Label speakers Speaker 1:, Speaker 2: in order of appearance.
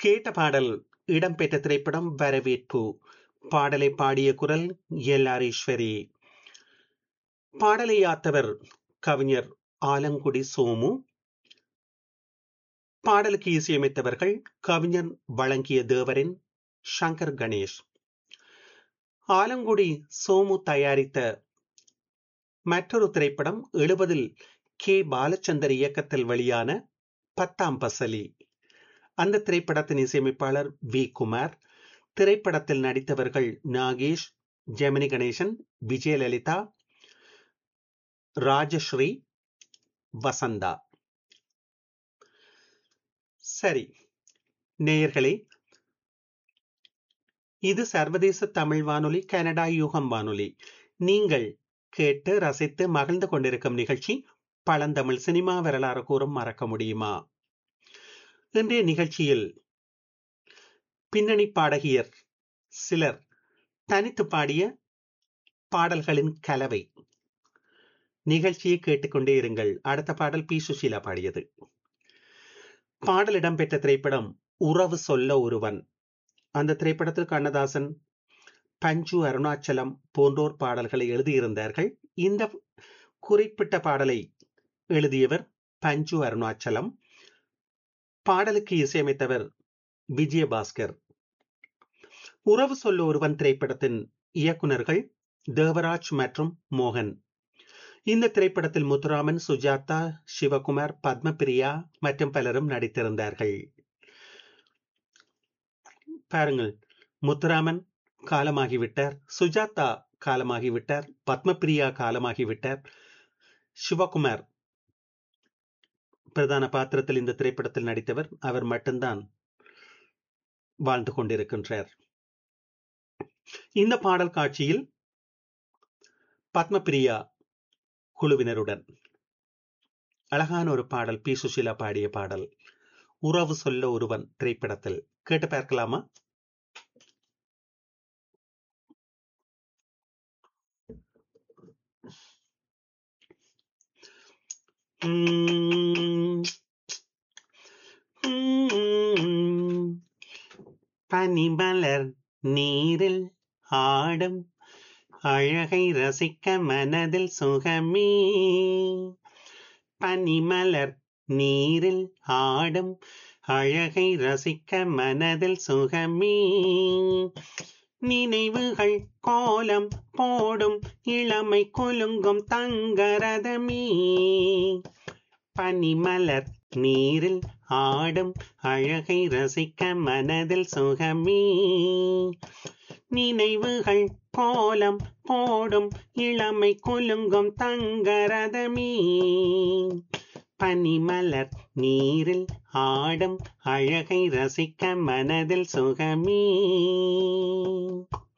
Speaker 1: கேட்ட பாடல் இடம்பெற்ற திரைப்படம் வரவேற்பு பாடலை பாடிய குரல் எல்ஆரீஸ்வரி பாடலை யாத்தவர் கவிஞர் ஆலங்குடி சோமு பாடலுக்கு இசையமைத்தவர்கள் கவிஞர் வழங்கிய தேவரின் சங்கர் கணேஷ் ஆலங்குடி சோமு தயாரித்த மற்றொரு திரைப்படம் எழுபதில் கே பாலச்சந்தர் இயக்கத்தில் வெளியான பத்தாம் பசலி அந்த திரைப்படத்தின் இசையமைப்பாளர் வி குமார் திரைப்படத்தில் நடித்தவர்கள் நாகேஷ் ஜெமினி கணேசன் விஜயலலிதா ராஜஸ்ரீ வசந்தா சரி நேயர்களே இது சர்வதேச தமிழ் வானொலி கனடா யூகம் வானொலி நீங்கள் கேட்டு ரசித்து மகிழ்ந்து கொண்டிருக்கும் நிகழ்ச்சி பழந்தமிழ் சினிமா வரலாறு கூறும் மறக்க முடியுமா இன்றைய நிகழ்ச்சியில் பின்னணி பாடகியர் சிலர் தனித்து பாடிய பாடல்களின் கலவை நிகழ்ச்சியை கேட்டுக்கொண்டே இருங்கள் அடுத்த பாடல் பி சுஷீலா பாடியது பாடல் இடம்பெற்ற திரைப்படம் உறவு சொல்ல ஒருவன் அந்த திரைப்படத்தில் கண்ணதாசன் பஞ்சு அருணாச்சலம் போன்றோர் பாடல்களை எழுதியிருந்தார்கள் இந்த குறிப்பிட்ட பாடலை எழுதியவர் பஞ்சு அருணாச்சலம் பாடலுக்கு இசையமைத்தவர் விஜயபாஸ்கர் உறவு சொல்ல ஒருவன் திரைப்படத்தின் இயக்குநர்கள் தேவராஜ் மற்றும் மோகன் இந்த திரைப்படத்தில் முத்துராமன் சுஜாதா சிவகுமார் பத்மபிரியா மற்றும் பலரும் நடித்திருந்தார்கள் பாருங்கள் முத்துராமன் காலமாகிவிட்டார் சுஜாதா காலமாகிவிட்டார் பத்மபிரியா காலமாகிவிட்டார் சிவகுமார் பிரதான பாத்திரத்தில் இந்த திரைப்படத்தில் நடித்தவர் அவர் மட்டும்தான் வாழ்ந்து கொண்டிருக்கின்றார் இந்த பாடல் காட்சியில் பத்மபிரியா குழுவினருடன் அழகான ஒரு பாடல் பி சுஷீலா பாடிய பாடல் உறவு சொல்ல ஒருவன் திரைப்படத்தில் கேட்டு பார்க்கலாமா பனிமலர் நீரில் ஆடும் அழகை ரசிக்க மனதில் சுகமே பனிமலர் நீரில் ஆடும் அழகை ரசிக்க மனதில் சுகமே நினைவுகள் கோலம் போடும் இளமை குலுங்கும் தங்கரதமே பனிமலர் நீரில் ஆடும் அழகை ரசிக்க மனதில் சுகமே நினைவுகள் கோலம் போடும் இளமை குலுங்கும் தங்கரதமே பனிமலர் நீரில் ஆடும் அழகை ரசிக்க மனதில் சுகமே